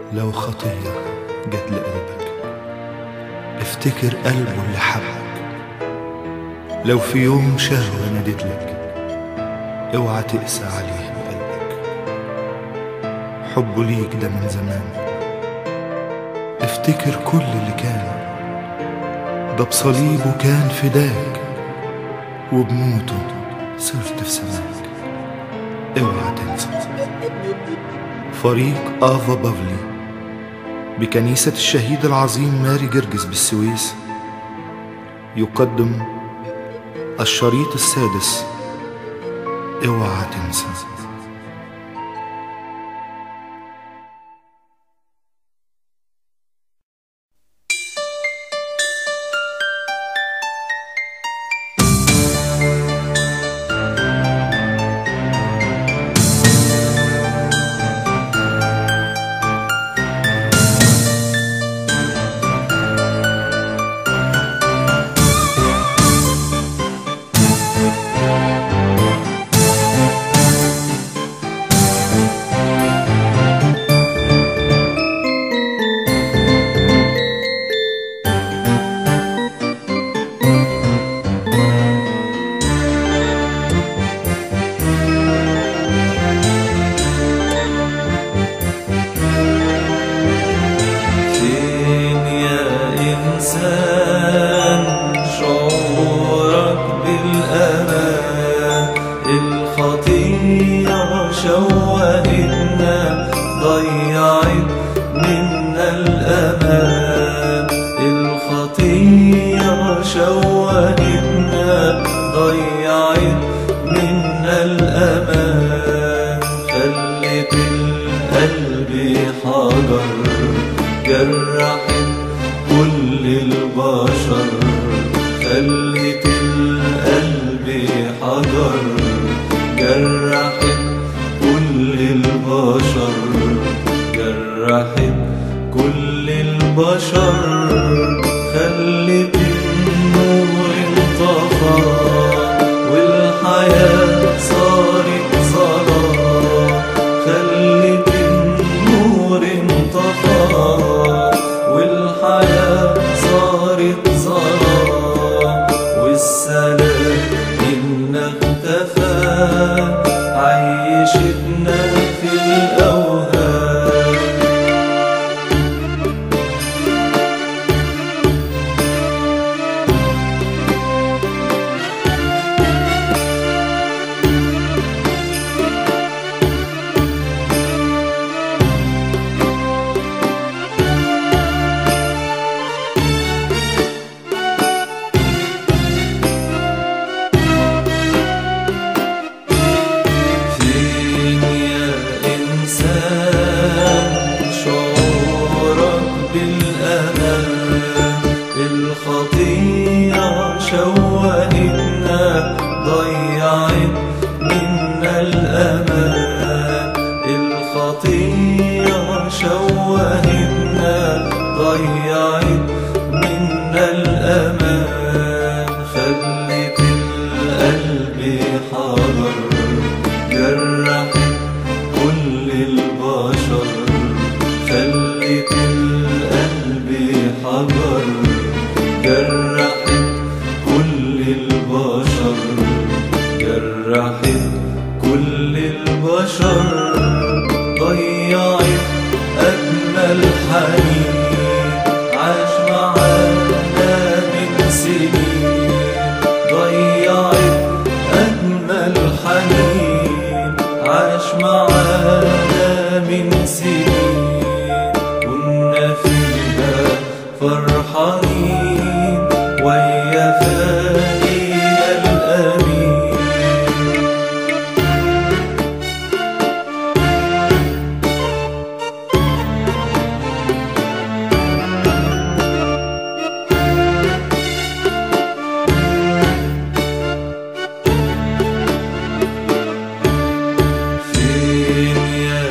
لو خطية جت لقلبك افتكر قلبه اللي حبك لو في يوم شهوة نادت لك اوعى تقسى عليه بقلبك حبه ليك ده من زمان افتكر كل اللي كان ده بصليبه كان فداك وبموته صرت في سماك اوعى تنسى فريق آفا بافلي بكنيسة الشهيد العظيم ماري جرجس بالسويس يقدم الشريط السادس اوعى تنسى فين يا إنسان شعورك بالأمان الخطية شوهتنا ضيعت منا الأمان الخطية شوهتنا ضيعت منا الأمان خلت القلب حجر جرحت كل البشر خلت القلب حجر جرحت كل البشر جرحت كل البشر خلت النور انطفى والحياة صارت ظلام خلت النور انطفى والحياة صارت ظلام والسلام إن اختفى عيشتنا في الأوهام فين يا إنسان شعورك بالأمان الخطية شوهتنا ضيعت منا الأمان الخطية شوهتنا ضيعت منا الأمان خلت القلب حجر جرحت كل البشر خلت القلب حجر جرحت كل البشر جرحت كل البشر ضيعت أجمل حنين عاش معانا من سنين ضيعت أجمل حنين عاش معانا من سنين كنا فيها فرحانين ويا فانينا الأمين فين يا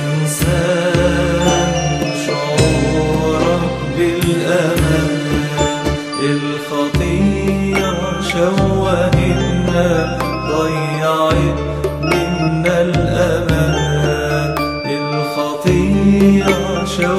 إنسان شعورك بالأمان الخطية شوهتنا ضيعت منا الأمان الخطية شوهتنا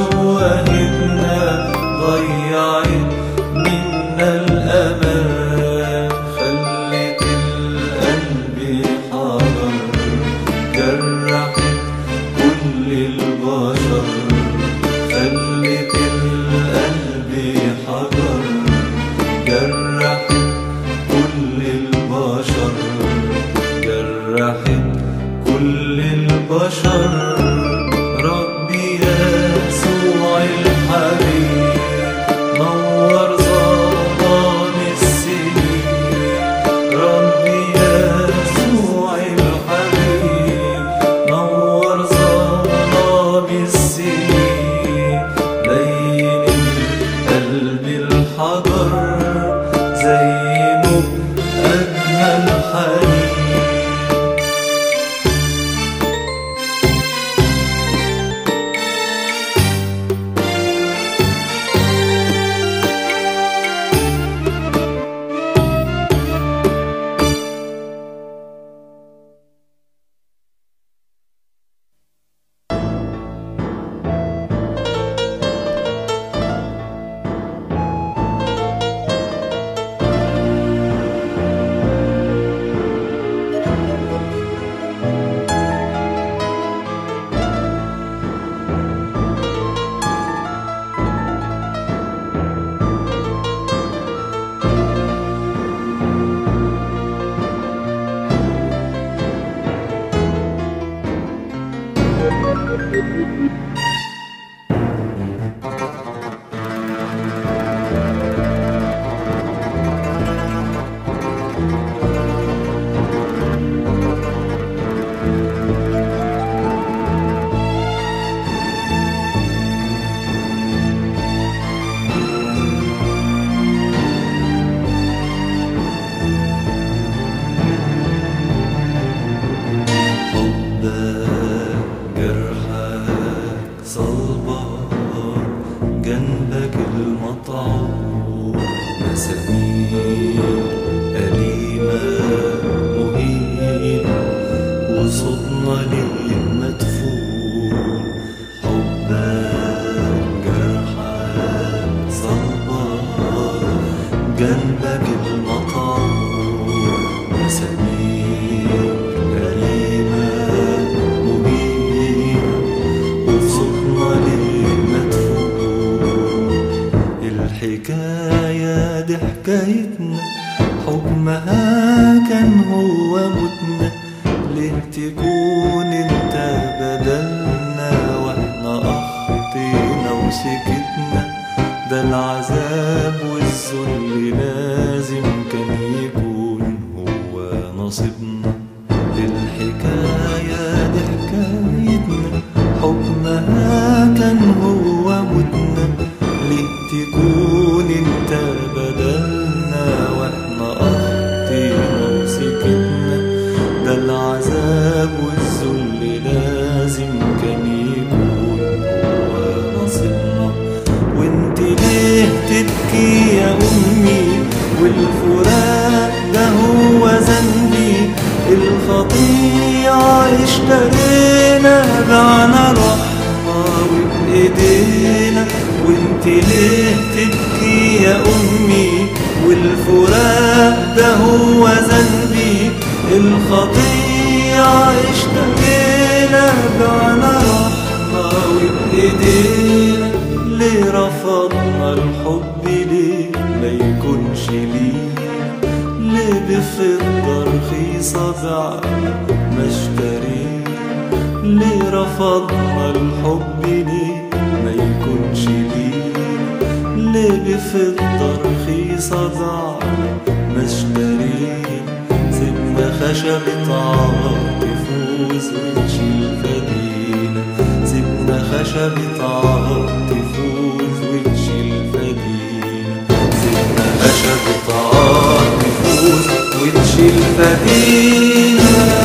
كان هو متنا ليه تكون انت بدلنا واحنا اخطينا وسكتنا ده العذاب والذل لازم كان يكون هو نصيبنا الحكاية دي حكايتنا حكمها كان هو متنا ليه تكون انت بدلنا واحنا اخطينا وسكتنا ده العذاب والذل لازم كان يكون هو نصيبنا وانت ليه تبكي يا امي والفراق ده هو ذنبي الخطيئة اشترينا بعنا رحمة وبإيدينا وانت ليه تبكي يا أمي والفراق ده هو ذنبي الخطيئة اشترينا بعنا رحمة وبإيدينا ليه رفضنا الحب ليه ما يكونش لينا ليه بفضة رخيصة بعنا ما اشترينا ليه رفضنا الحب ليه ما يكونش لينا ليه بفضة رخيصة بعنا ما اشترينا سيبنا خشبة عار تفوز وتشيل فدينا سيبنا خشبة عار تفوز وتشيل فدينا سيبنا خشبة عار تفوز وتشيل فدينا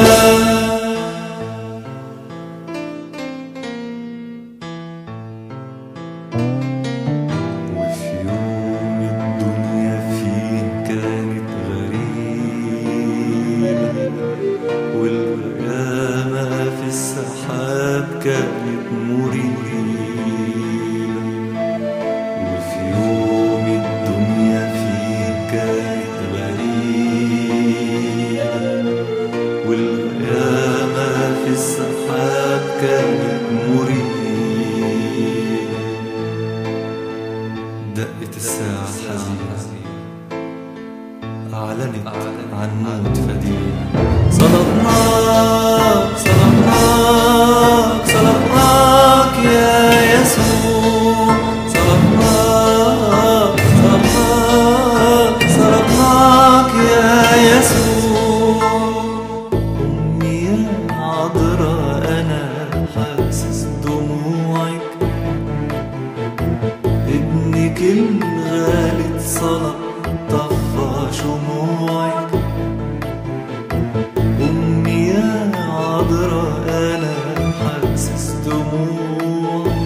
وفي يوم الدنيا فيه كانت غريبة والقيامة في السحاب كانت مريبة وفي يوم الدنيا فيه كانت غريبة والقيامة في السحاب كانت مريبة دقت الساعة الحزينة أعلنت عن موت فدينا صلبناك صلبناك صلبناك يا يسوع صلبناك صلبناك صلبناك يا يسوع أمي يا عذراء أنا حاسس دموعك ابنك الغالي اتصلب طفى شموعك أمي يا عذراء أنا حاسس دموعك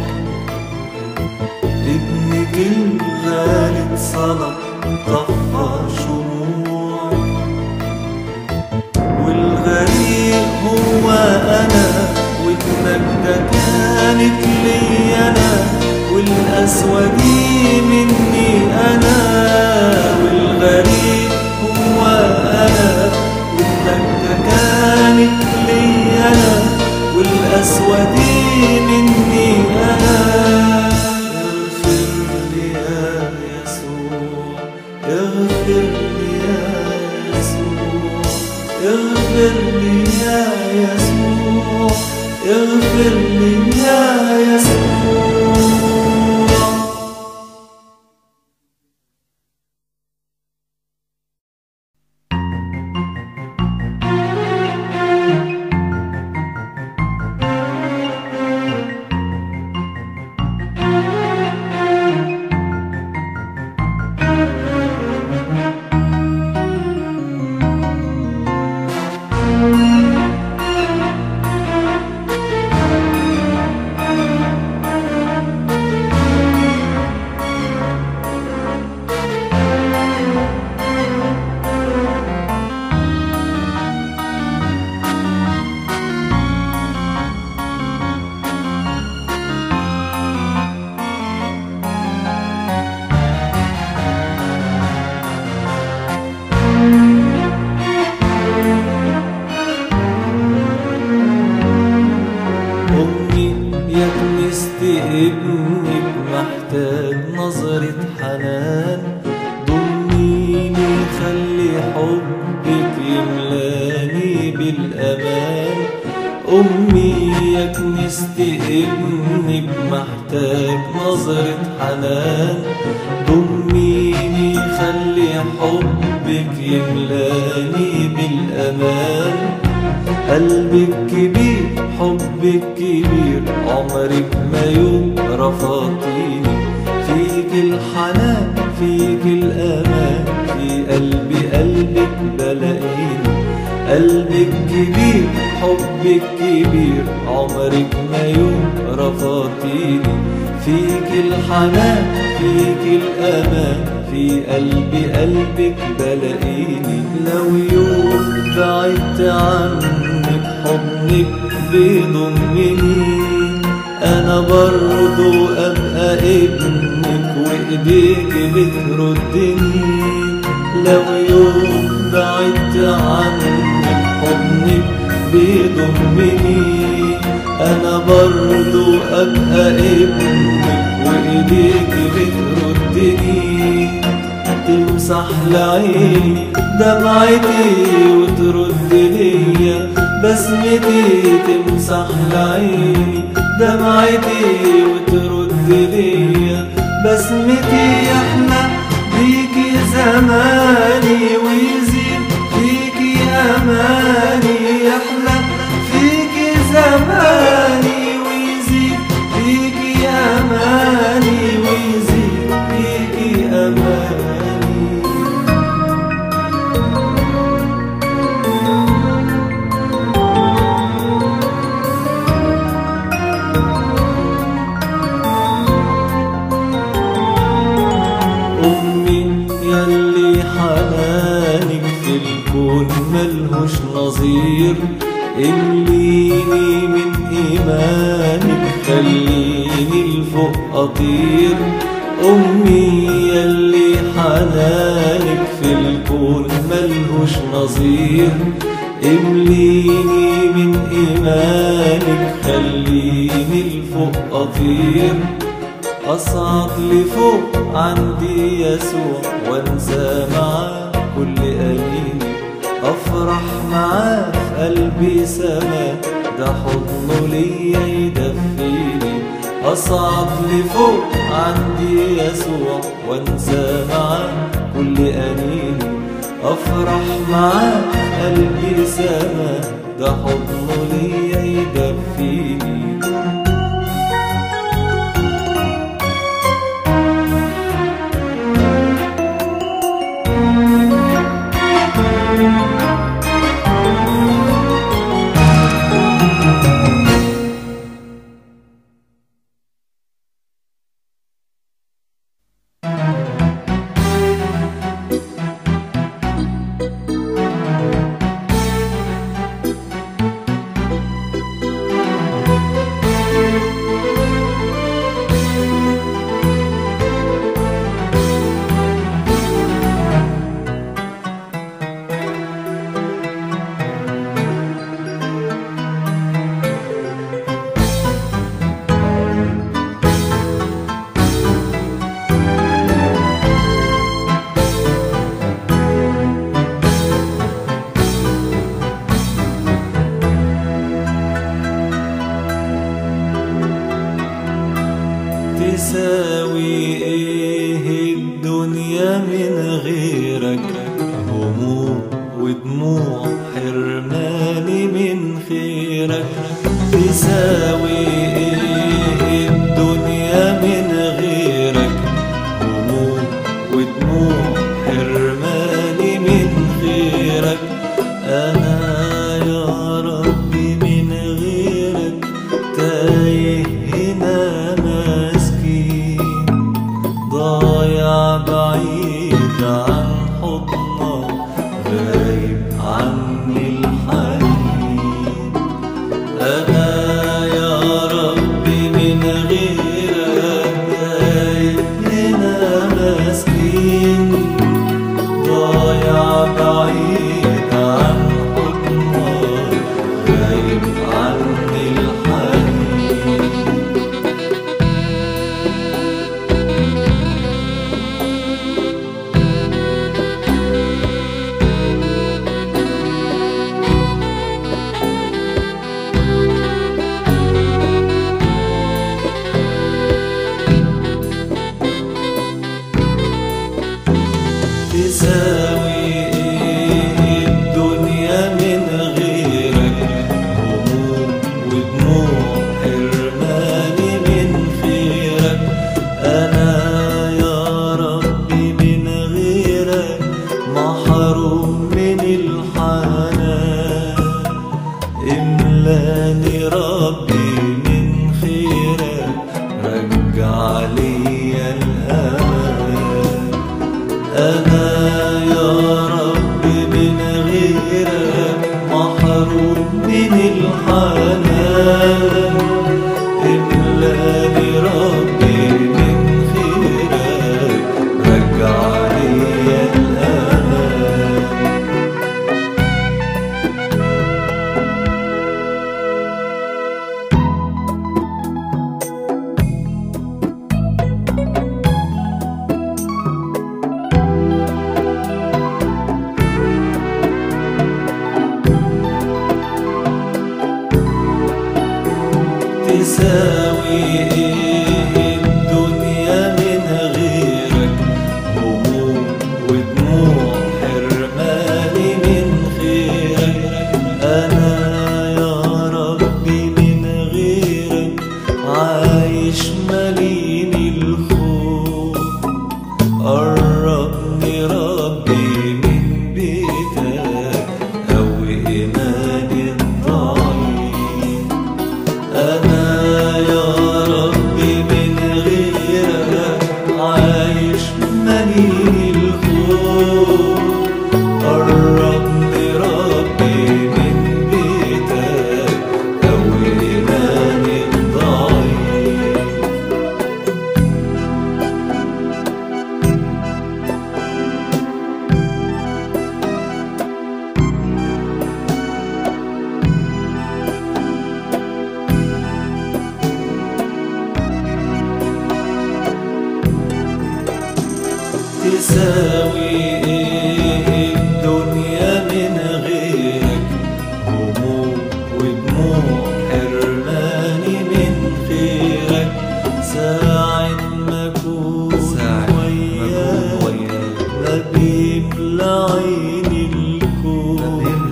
ابنك الغالي اتصلب طفى شموعك والغريب هو أنا والنجدة كانت لي أنا والقسوة دي مني أنا والغريب هو أنا والنجدة كانت لي أنا والقسوة دي مني أنا اغفر لي يا يسوع اغفر لي يا يسوع اغفر لي يا يسوع اغفر لي يا يسوع حبك يملاني بالأمان أمي يا كنست ابنك محتاج نظرة حنان ضميني خلي حبك يملاني بالأمان قلبك كبير حبك كبير عمرك ما يوم رفضتيني فيك الحنان فيك الأمان في قلبي قلبك بلاقيني قلبك كبير حبك كبير عمرك ما يوم رفضتيني فيك الحنان فيك الأمان في قلبي قلبك بلاقيني لو يوم بعدت عنك حضنك بيضمني أنا برضو أبقى ابنك وإيديك بتردني لو يوم بعدت عنك حضنك بيضمني أنا برضو أبقى ابنك وإيديك بتردني تمسح لعيني دمعتي وترد ليا بسمتي تمسح لعيني دمعتي وترد ليا بسمتي يحلى بيكي زماني ويزيد فيكي أماني يحلى فيكي زماني ويزيد فيكي أماني ويزيد فيكي أماني أمي يلي حنانك في الكون ملهوش نظير امليني من إيمانك خليني لفوق أطير أمي يلي حنانك في الكون ملهوش نظير امليني من إيمانك خليني لفوق أطير أصعد لفوق عندي يسوع وانسى معاه كل أليمي أفرح معاه في قلبي سما ده حضنه ليا يدفيني أصعد لفوق عندي يسوع وانسى معاه كل أنيني أفرح معاه في قلبي سما ده حضنه ليا يدفيني تساوي ايه الدنيا من غيرك هموم ودموع حرماني من خيرك تساوي ايه الدنيا من غيرك هموم ودموع حرماني من خيرك انا يا ربي من غيرك تايه هنا مسكين ضايع بعيد عن حضنك غايب عني الحنين أنا يا ربي من غيرك تايه هنا مسكين ضايع بعيد عن حضنك غايب عني الحنين الحنان املاني ربي من خيرك رجع لي الأمان تساوي ايه الدنيا من غيرك هموم ودموع حرماني من خيرك انا يا ربي من غيرك عايش مليم الخوف قربني ربي من بيتك أو إيماني الضعيف أنا يا ربي من غيرك عايش مليء الخوف قربني ربي من بيتك أو إيماني الضعيف تساوي ايه الدنيا من غيرك هموم ودموع حرماني من خيرك ساعة ما اكون وياك ما بيملى عيني الكون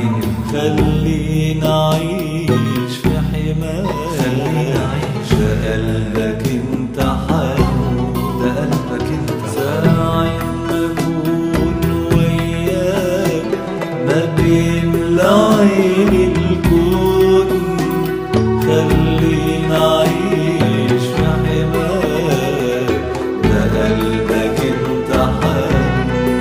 خلينا اعيش في حماك خلينا أعيش. ده قلبك انت حنون ده قلبك انت ساعة ما أكون وياك ما بيملى عيني الكون خلينا أعيش في حماك ده قلبك أنت حنون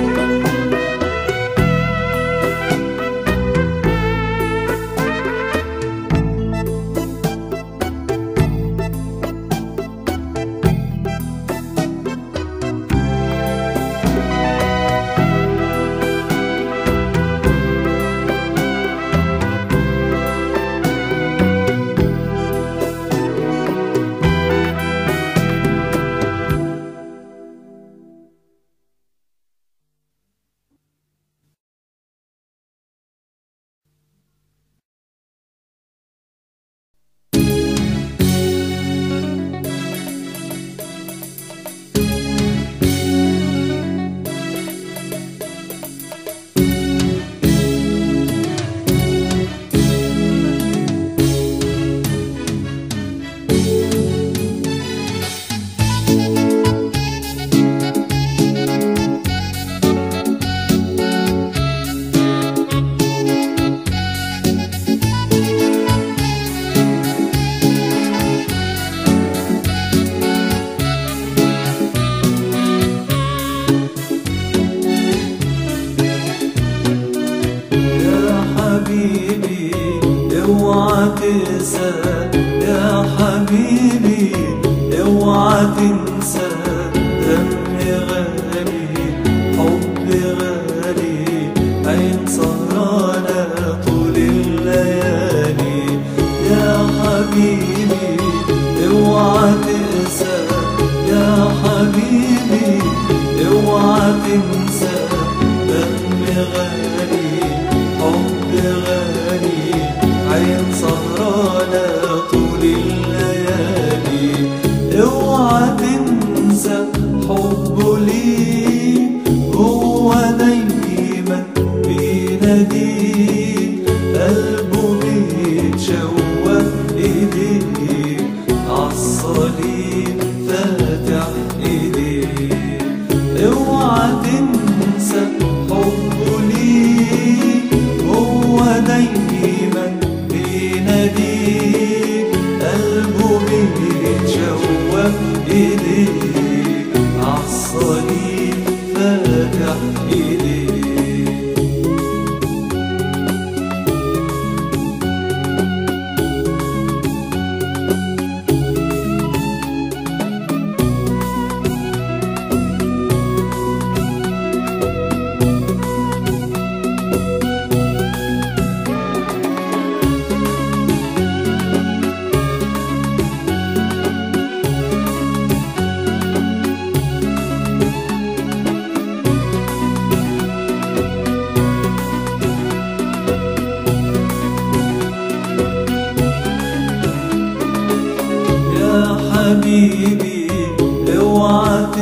يا حبيبي اوعى تنسى يا حبيبي اوعى تنسى دم غالي حب غالي عين سهرانة طول الليالي يا حبيبي اوعى تنسى يا حبيبي اوعى تنسى دم غالي حب غالي عين سهرانة طول الليالي اوعى تنسى حبه ليك هو دايما بيناديك قلبه بيتشوق ايديك عالصليب فاتح ايديك اوعى تنسى حبه ليك هو دايما بيناديك قلبه بيتشوق ايديك عالصليب فاتح ايديك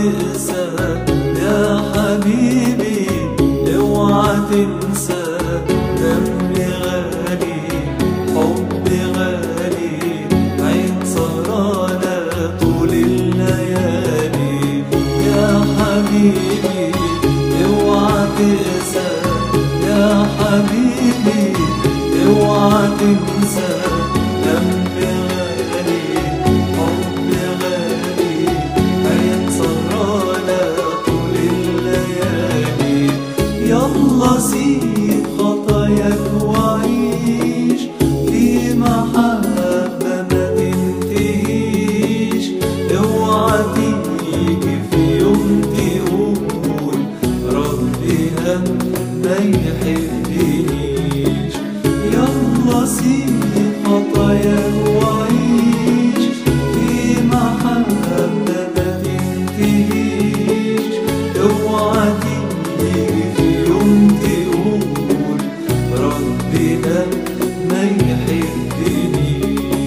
تقسى يا حبيبي اوعى تنسى دم غالي حب غالي عين سهرانة طول الليالي يا حبيبي اوعى تقسى يا حبيبي اوعى تنسى دم غالي حب غالي عين سهرانة طول الليالي يلا سيب خطاياك وعيش في محبة ما تنتهيش اوعى تيجي في يوم تقول ربي هم ما يحبنيش يلا سيب خطاياك وعيش في محبة ما تنتهيش اوعى تيجي في يوم تقول ربي ده ما يحبنيش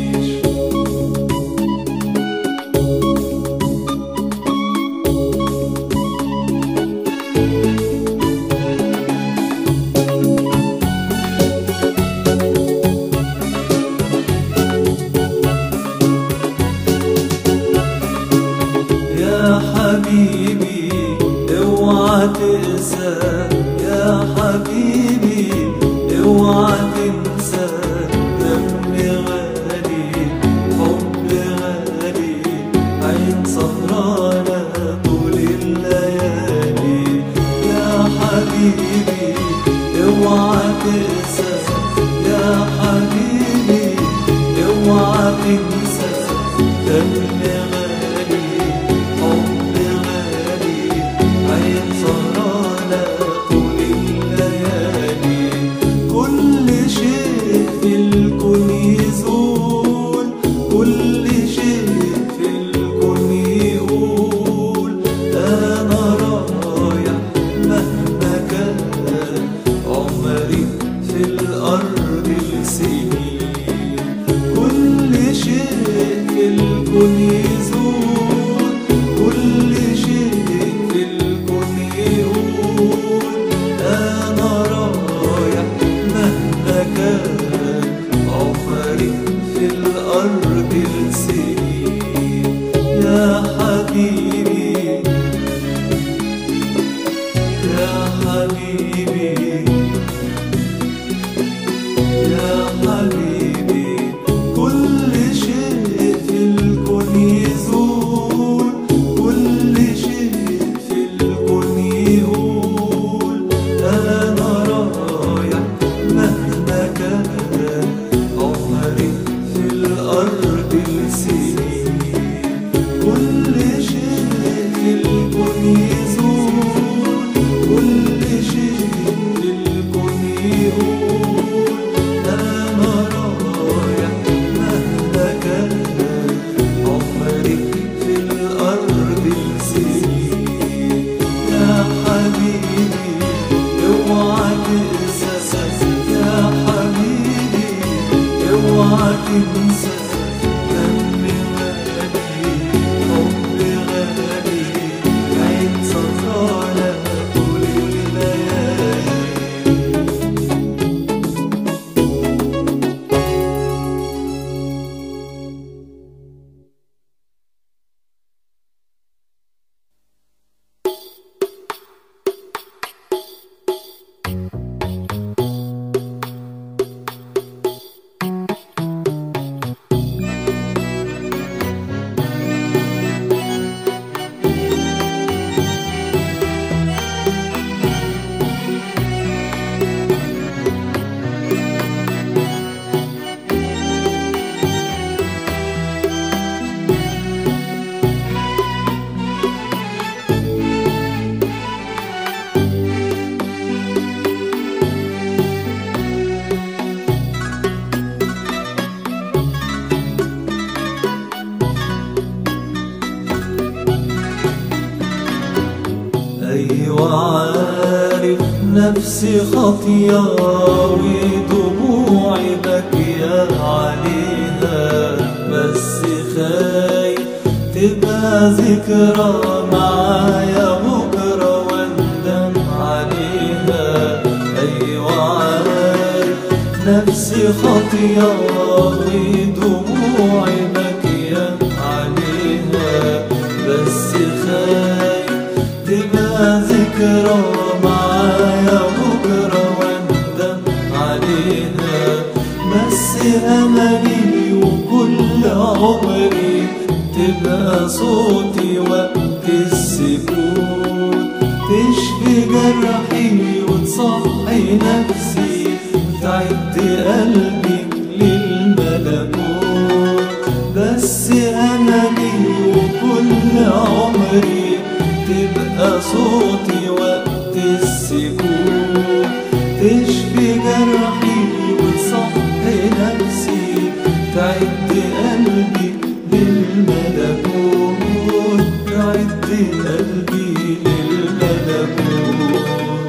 يا حبيبي اوعى تقسى يا حبيبي اوعى تنسى دم غالي حب غالي عين سهرانة طول الليالي يا حبيبي اوعى تقسى يا حبيبي اوعى تنسى دم غالي حب غالي عين سهرانة طول الليالي كل شيء في الكون يزول كل شيء في الكون يقول أنا رايح مهما كان عمري في الأرض السنين كل شيء في الكون يزول كل شيء في الكون يقول أنا رايح مهما كان عمري في الأرض السنين يا حبيبي يا حبيبي يا حبيبي كل شيء في الكون يزول كل شيء في الكون يقول أنا رايح مهما كان عمري في الأرض السنين كل شيء في الكون يزول كل شيء في الكون يقول أنا رايح مهما كان عمري في الأرض السنين يا حبيبي اوعى تنسى يا حبيبي اوعى تنسى دم غالي حب غالي عين سهرانة طول الليالي أيوة عارف نفسي خطية ودموعي بكية عليها بس خايف تبقى تبقى ذكرى معايا بكرة واندم عليها أيوة عارف نفسي خاطية ودموعي باكية عليها بس خايف تبقى ذكرى معايا بكرة واندم عليها بس أملي وكل عمري تبقى صوتي وقت السكوت تشفي جرحي وتصحي نفسي تعد قلبي للملكوت بس أملي وكل عمري تبقى صوتي وقت السكوت تشفي جرحي وتصحي نفسي تعد قلبي للملكوت تعد قلبي للملكوت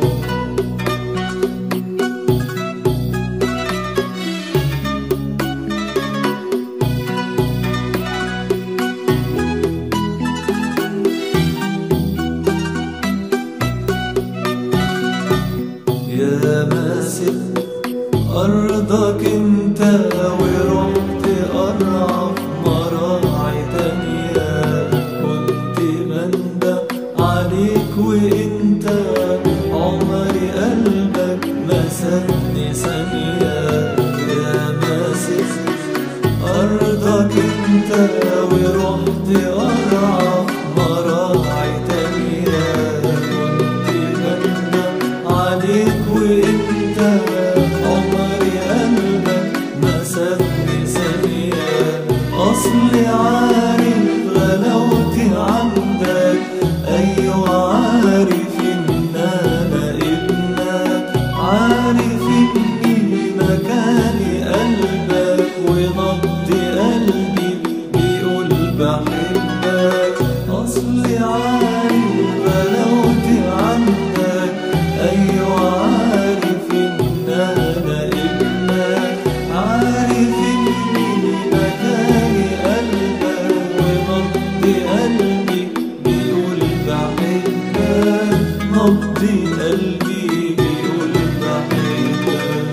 يا ماسك أرضك انت ورحت أرعى في مراعي تانية كنت بندم عليك وانت عمري قلبك مسكني ثانية يا ماسك أرضك انت ورحت أرعى في مراعي تانية كنت بندم عليك وانت عمري قلبك مسكني ثانية أصلي عارف غلاوتي عندك أيوة عارف إن أنا ابنك عارف إني مكاني قلبك ونبض قلبي بيقول بحبك أصلي عارف غلاوتي عندك أيوة عارف إن أنا ابنك عارف إني مكاني قلبك ونبض قلبي بيقول بحبك نبض قلبي بيقول بحبك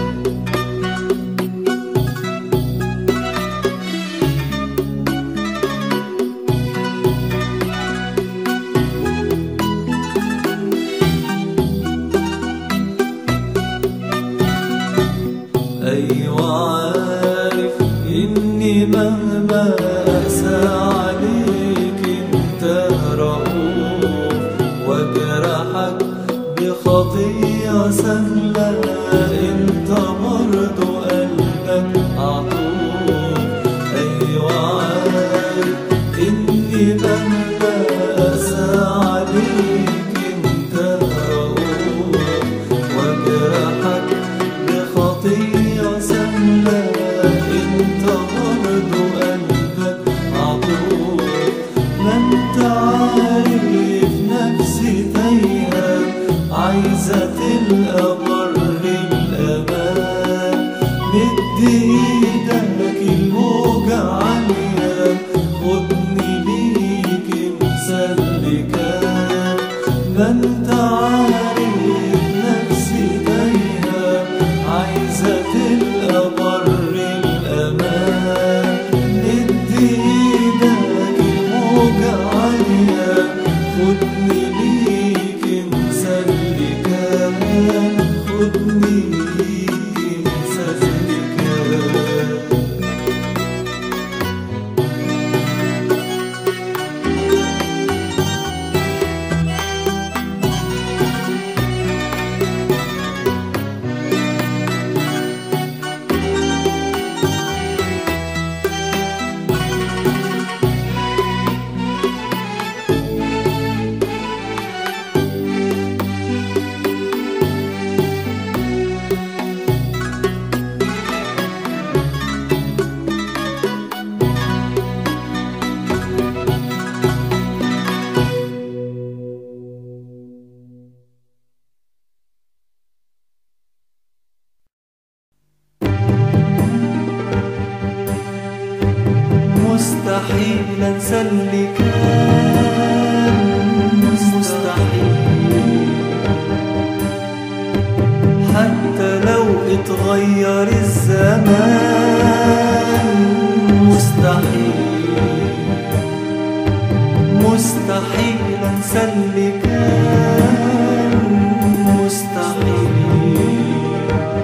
أيوة عارف إني مهما أقسى عليك أنت رؤوف وأجرحك بخطية سهلة أنت برضو قلبك عطوف أيوة عارف إني مهما أقسى عليك أنت رؤوف وأجرحك بخطية سهلة انت برضو قلبك مستحيل انسى اللي كان مستحيل حتى لو اتغير الزمان مستحيل مستحيل انسى اللي كان مستحيل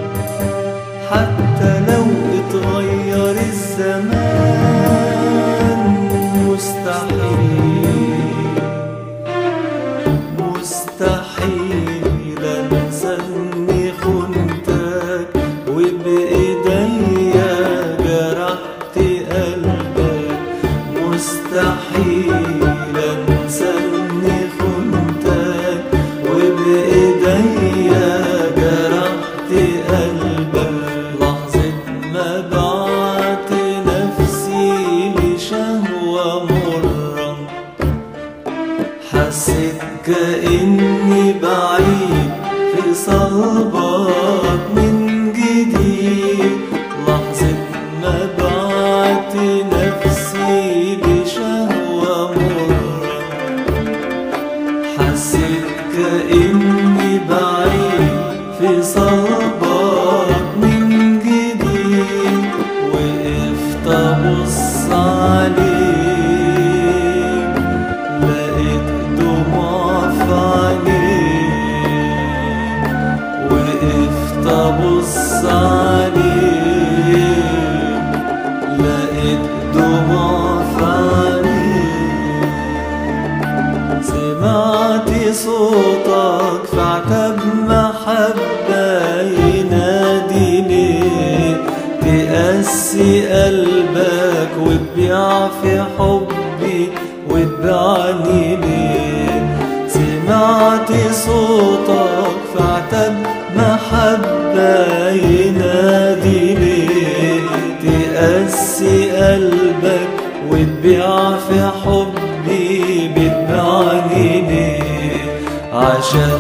حتى لو اتغير الزمان مستحيل مستحيل انسى اني خنتك وبايديا جرحت قلبك مستحيل انسى اني خنتك وبايديا جرحت قلبك لحظة ما بعت نفسي لشهوة مرة حسيت كأني بعيد في صلبك من جديد لحظة ما بعت نفسي بشهوة مرة حسيت كأني بعيد في صلبك من جديد وقفت أبص عليك لقيت دموع في عينيك وقفت أبص عليك لقيت دموع في عينيك سمعت صوتك في عتب محبة ينادي ليك تقسي قلبك وتبيع في حبي وتبعني ليه سمعت صوتك في عتب محبة ينادي ليه تقسي قلبك وتبيع في حبي بتبعني ليه عشان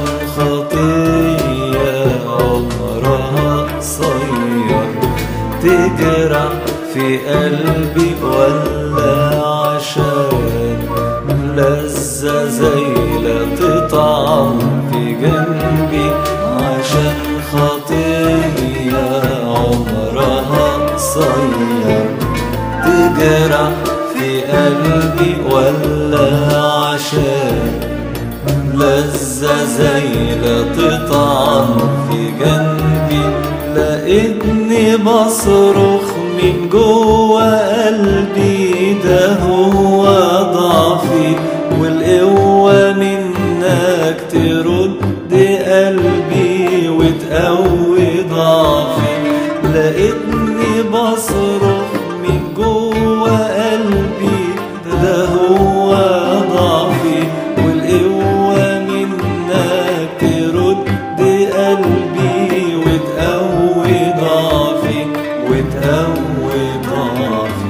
خطية عمرها قصير تجرح في قلبي ولا عشان لذة زي لا تطعم في جنبي عشان خطية عمرها قصير تجرح في قلبي ولا عشان لذة زي لا تطعن في جنبي لقيتني بصرخ من جوا قلبي ده هو ضعفي والقوة منك ترد قلبي وتقوي ضعفي لقيتني بصرخ من جوا قلبي ده هو ضعفي والقوة منك ترد قلبي وتقوي ضعفي وتقوي ضعفي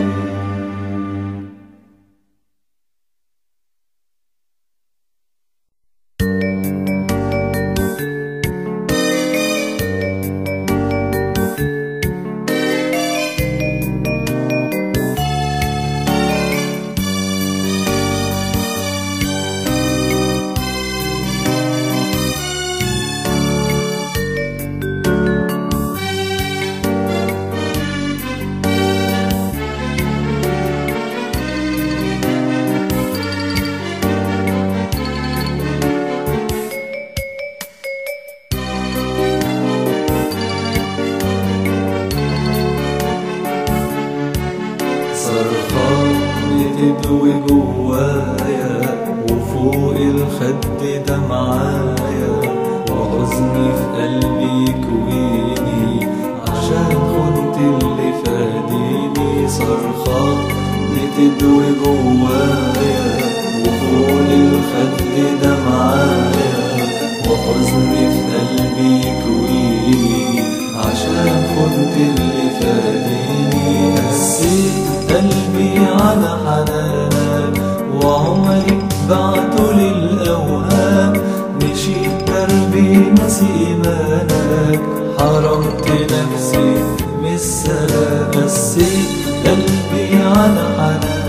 صرخة بتدوي جوايا وفوق الخد دمعايا وحزني في قلبي كويني عشان خنت اللي فاديني صرخة بتدوي جوايا وفوق الخد دمعايا وحزني في قلبي كويني عشان خنت اللي فاديني قسيت قلبي على حنانك وعمري بعته للأوهام مشيت دربي نسي إيمانك حرمت نفسي من السلام قسيت قلبي على حنانك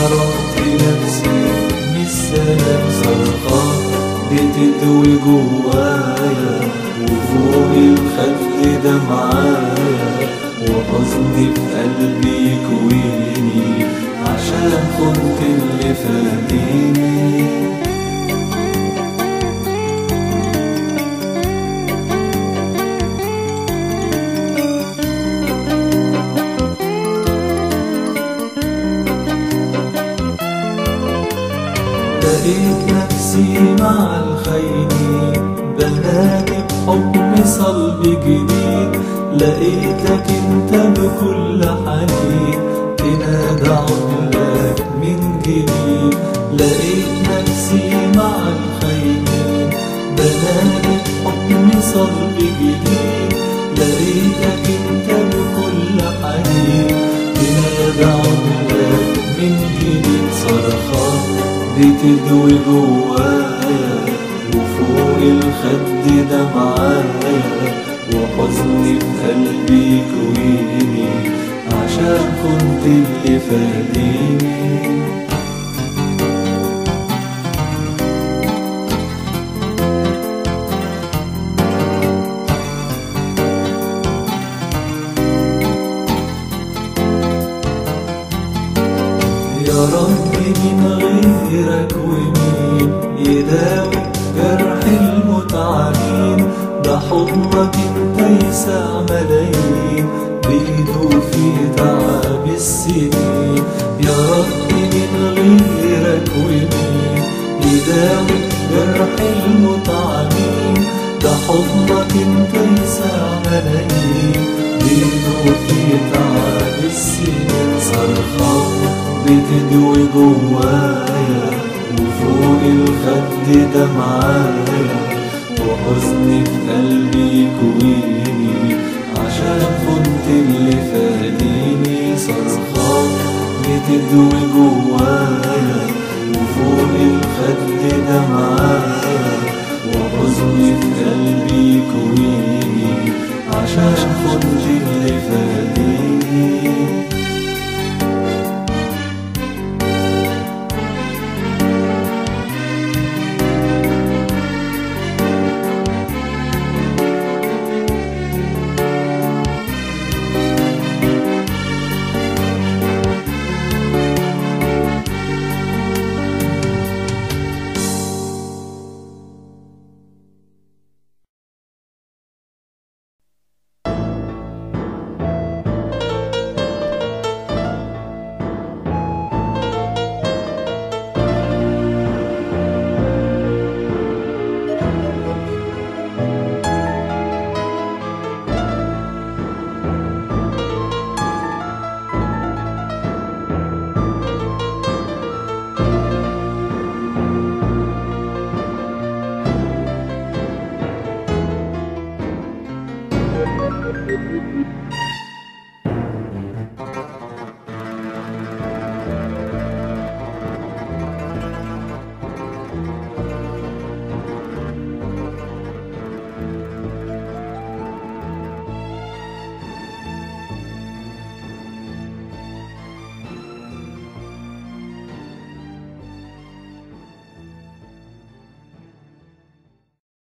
رب نفسي مش سلام صرخات بتدوي جوايا وفوق الخد دمعايا وحزني في قلبي يكويني عشان كنت اللي فاديني لقيت نفسي مع الخاينين بنادي بحكم صلب جديد لقيتك انت بكل حنين تنادى عمرك من جديد لقيت نفسي مع الخاينين بنادي بحكم صلب جديد لقيتك انت بكل حنين تنادى عمرك من جديد صرخات بتدوي جوايا وفوق الخد دمعايا وحزني في قلبي كويني عشان كنت اللي فاديني يا ربي من غيرك ومين يداوي جرح المتعبين ده حضنك انت يسع ملايين بيدوا في تعب السنين يا ربي من غيرك ومين يداوي جرح المتعبين ده حضنك انت يسع ملايين بيدوا في تعب السنين صرخات بتدوي جوايا وفوق الخد دمعايا وحزني في قلبي يكويني عشان كنت اللي فاديني صرخات بتدوي جوايا